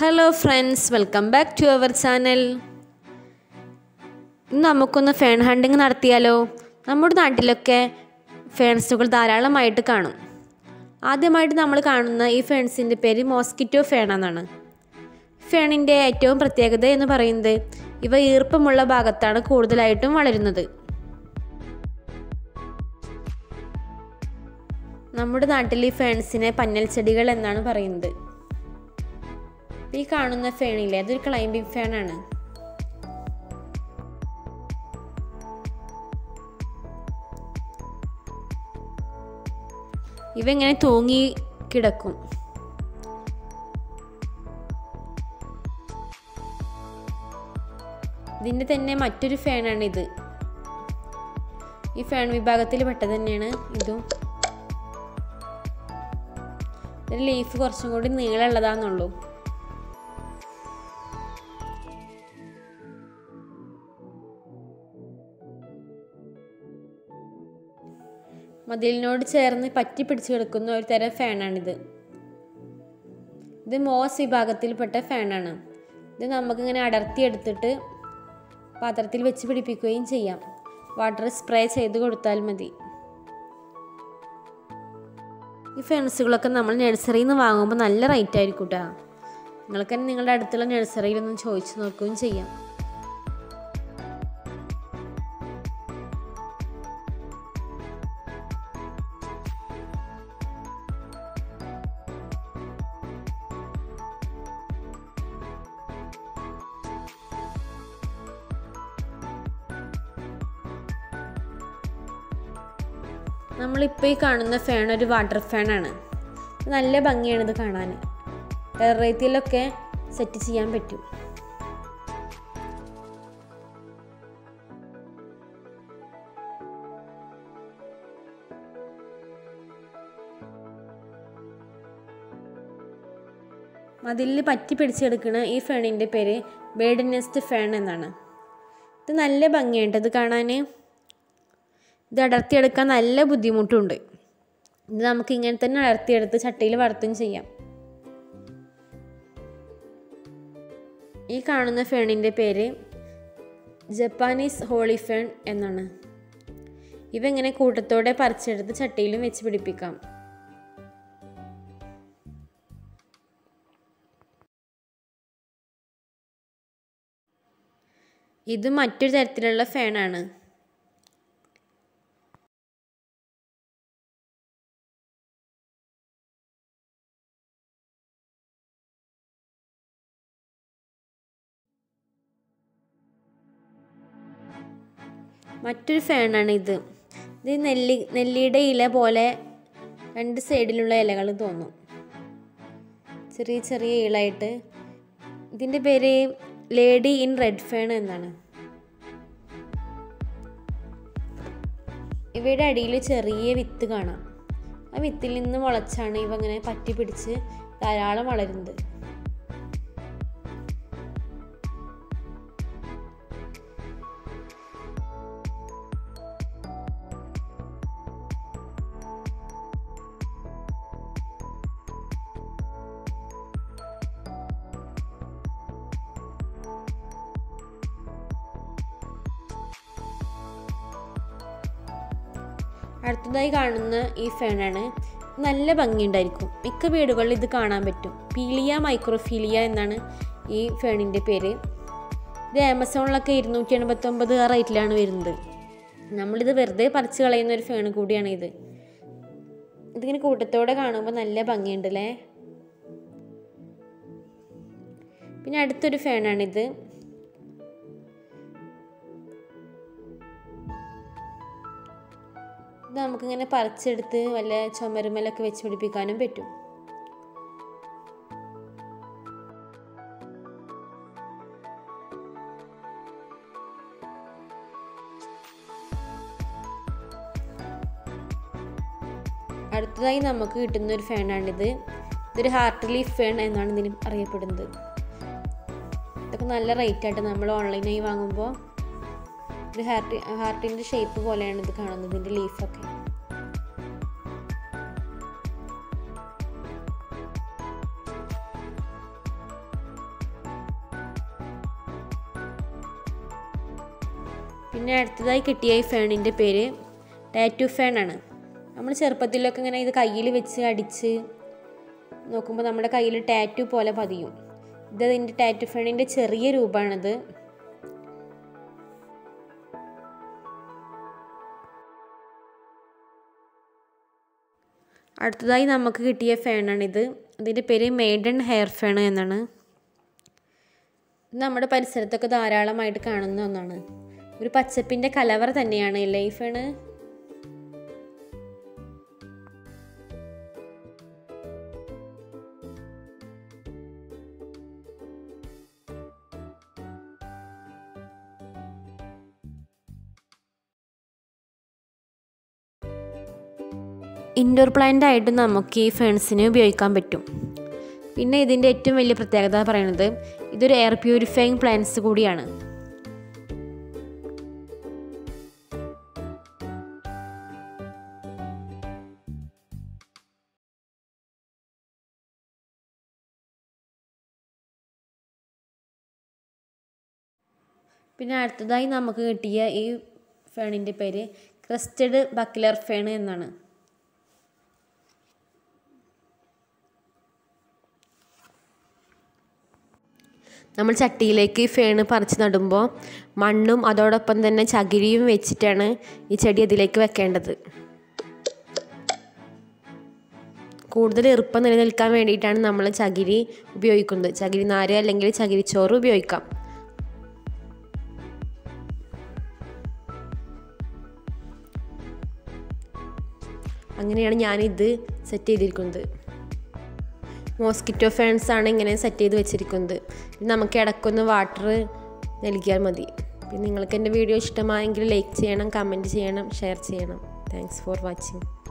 hello friends welcome back to our channel ഇന്ന് നമുക്കൊന്ന് fern hunting നടത്തിയാലോ നമ്മുടെ നാട്ടിലൊക്കെ ഫേൺസുകൾ ധാരാളമായിട്ട് കാണും ആദ്യമായിട്ട് നമ്മൾ കാണുന്ന ഈ ഫേൺസിൻ്റെ പേര് മോസ്കിറ്റോ ഫേൺ എന്നാണ് ഫേണിൻ്റെ ഏറ്റവും പ്രത്യേകത എന്ന് പറയുന്നത് ഇവ ഈർപ്പമുള്ള ഭാഗത്താണ് കൂടുതലായിട്ടും വളരുന്നത് നമ്മുടെ നാട്ടിൽ ഈ ഫേൺസിനെ പന്നൽ ചെടികൾ എന്നാണ് പറയുന്നത് ഈ കാണുന്ന ഫേണില്ലേ അതൊരു ക്ലൈംബിംഗ് ഫേണാണ് ഇവ ഇങ്ങനെ തൂങ്ങി കിടക്കും ഇതിൻ്റെ തന്നെ മറ്റൊരു ഫാനാണ് ഇത് ഈ ഫാൻ വിഭാഗത്തിൽ പെട്ടത് തന്നെയാണ് ഇതും ഇതിൻ്റെ ലീഫ് കുറച്ചും കൂടി നീളമുള്ളതാണെന്നുള്ളൂ മതിലിനോട് ചേർന്ന് പറ്റി പിടിച്ച് കിടക്കുന്ന ഒരു തരം ഫാനാണിത് ഇത് മോസ് വിഭാഗത്തിൽപ്പെട്ട ഫാനാണ് ഇത് നമുക്കിങ്ങനെ അടർത്തിയെടുത്തിട്ട് പാത്രത്തിൽ വെച്ച് പിടിപ്പിക്കുകയും ചെയ്യാം വാട്ടർ സ്പ്രേ ചെയ്ത് കൊടുത്താൽ മതി ഈ ഫെൻസുകളൊക്കെ നമ്മൾ നഴ്സറിയിൽ നിന്ന് വാങ്ങുമ്പോൾ നല്ല റേറ്റ് ആയിരിക്കും കേട്ടോ നിങ്ങൾക്ക് തന്നെ നിങ്ങളുടെ അടുത്തുള്ള നഴ്സറിയിലൊന്നും ചോദിച്ചു നോക്കുകയും ചെയ്യാം നമ്മളിപ്പോൾ ഈ കാണുന്ന ഫാൻ ഒരു വാട്ടർ ഫാനാണ് നല്ല ഭംഗിയാണ് ഇത് കാണാൻ ടെററേറ്റിലൊക്കെ സെറ്റ് ചെയ്യാൻ പറ്റും മതിലിൽ പറ്റി പിടിച്ചെടുക്കുന്ന ഈ ഫേണിൻ്റെ പേര് ബേഡ് നെസ്റ്റ് ഫേൺ എന്നാണ് ഇത് നല്ല ഭംഗിയുണ്ട് ഇത് കാണാൻ ഇത് അടർത്തിയെടുക്കാൻ നല്ല ബുദ്ധിമുട്ടുണ്ട് ഇത് നമുക്ക് ഇങ്ങനെ തന്നെ അടർത്തിയെടുത്ത് ചട്ടിയിൽ വറുത്തും ചെയ്യാം ഈ കാണുന്ന ഫേണിൻ്റെ പേര് ജപ്പാനീസ് ഹോളി ഫേൺ എന്നാണ് ഇവ ഇങ്ങനെ കൂട്ടത്തോടെ പറിച്ചെടുത്ത് ചട്ടിയിലും വെച്ച് പിടിപ്പിക്കാം ഇത് മറ്റൊരു തരത്തിലുള്ള ഫാനാണ് മറ്റൊരു ഫാനാണ് ഇത് ഇത് നെല്ലി നെല്ലിയുടെ ഇല പോലെ രണ്ട് സൈഡിലുള്ള ഇലകൾ തോന്നും ചെറിയ ചെറിയ ഇളായിട്ട് ഇതിൻ്റെ പേര് ലേഡി ഇൻ റെഡ് ഫേൺ എന്നാണ് ഇവയുടെ അടിയിൽ ചെറിയ വിത്ത് കാണാം ആ വിത്തിൽ നിന്ന് മുളച്ചാണ് ഇവ ഇങ്ങനെ പറ്റി പിടിച്ച് ധാരാളം വളരുന്നത് അടുത്തതായി കാണുന്ന ഈ ഫേണാണ് നല്ല ഭംഗിയുണ്ടായിരിക്കും മിക്ക വീടുകളിൽ ഇത് കാണാൻ പറ്റും പീലിയ മൈക്രോഫീലിയ എന്നാണ് ഈ ഫേണിൻ്റെ പേര് ഇത് ആമസോണിലൊക്കെ ഇരുന്നൂറ്റി എൺപത്തൊമ്പത് ആ റേറ്റിലാണ് വരുന്നത് നമ്മളിത് വെറുതെ പറിച്ച് കളയുന്ന ഒരു ഫേൺ കൂടിയാണ് ഇത് ഇതിങ്ങനെ കൂട്ടത്തോടെ കാണുമ്പോൾ നല്ല ഭംഗിയുണ്ടല്ലേ പിന്നെ അടുത്തൊരു ഫേണാണിത് ഇത് നമുക്കിങ്ങനെ പറിച്ചെടുത്ത് വല്ല ചുമരുമലൊക്കെ വെച്ച് പിടിപ്പിക്കാനും പറ്റും അടുത്തതായി നമുക്ക് കിട്ടുന്ന ഒരു ഫാനാണിത് ഇതൊരു ഹാർട്ട് ലീഫ് ഫേൺ എന്നാണ് ഇതിന് അറിയപ്പെടുന്നത് ഇതൊക്കെ നല്ല റേറ്റ് ആയിട്ട് നമ്മൾ ഓൺലൈനായി വാങ്ങുമ്പോൾ ഒരു ഹാർട്ട് ഹാർട്ടിൻ്റെ ഷേപ്പ് പോലെയാണ് ഇത് കാണുന്നത് ഇതിൻ്റെ ലീഫൊക്കെ പിന്നെ അടുത്തതായി കിട്ടിയ ഈ ഫേണിൻ്റെ പേര് ടാറ്റു ഫേൺ ആണ് നമ്മൾ ചെറുപ്പത്തിലൊക്കെ ഇങ്ങനെ ഇത് കയ്യിൽ വെച്ച് അടിച്ച് നോക്കുമ്പോൾ നമ്മുടെ കയ്യിൽ ടാറ്റു പോലെ പതിയും ഇത് അതിൻ്റെ ടാറ്റു ഫേണിൻ്റെ ചെറിയ രൂപമാണിത് അടുത്തതായി നമുക്ക് കിട്ടിയ ഫേണാണിത് അതിൻ്റെ പേര് മെയ്ഡൻ ഹെയർ ഫേൺ എന്നാണ് ഇത് നമ്മുടെ പരിസരത്തൊക്കെ ധാരാളമായിട്ട് കാണുന്ന ഒന്നാണ് ഒരു പച്ചപ്പിൻ്റെ കലവറ തന്നെയാണ് അല്ലേ ഈ ഫേണ് ഇൻഡോർ പ്ലാന്റ് ആയിട്ട് നമുക്ക് ഈ ഫേൺസിനെ ഉപയോഗിക്കാൻ പറ്റും പിന്നെ ഇതിൻ്റെ ഏറ്റവും വലിയ പ്രത്യേകത പറയുന്നത് ഇതൊരു എയർ പ്യൂരിഫയിങ് പ്ലാന്റ്സ് കൂടിയാണ് പിന്നെ അടുത്തതായി നമുക്ക് കിട്ടിയ ഈ ഫേണിൻ്റെ പേര് ക്രസ്റ്റഡ് ബക്കിലർ ഫേൺ എന്നാണ് നമ്മൾ ചട്ടിയിലേക്ക് ഫേണ് പറിച്ച് നടുമ്പോൾ മണ്ണും അതോടൊപ്പം തന്നെ ചകിരിയും വെച്ചിട്ടാണ് ഈ ചെടി അതിലേക്ക് വെക്കേണ്ടത് കൂടുതൽ ഈർപ്പം നിലനിൽക്കാൻ വേണ്ടിയിട്ടാണ് നമ്മൾ ചകിരി ഉപയോഗിക്കുന്നത് ചകിരി നാര് അല്ലെങ്കിൽ ചകിരിച്ചോറ് ഉപയോഗിക്കാം അങ്ങനെയാണ് ഞാനിത് സെറ്റ് ചെയ്തിരിക്കുന്നത് മോസ്കിറ്റോ ഫാൻസ് ആണ് ഇങ്ങനെ സെറ്റ് ചെയ്ത് വെച്ചിരിക്കുന്നത് നമുക്ക് ഇടയ്ക്കൊന്ന് വാട്ടർ നൽകിയാൽ മതി പിന്നെ നിങ്ങൾക്ക് എൻ്റെ വീഡിയോ ഇഷ്ടമായെങ്കിൽ ലൈക്ക് ചെയ്യണം കമൻറ്റ് ചെയ്യണം ഷെയർ ചെയ്യണം താങ്ക്സ് ഫോർ വാച്ചിങ്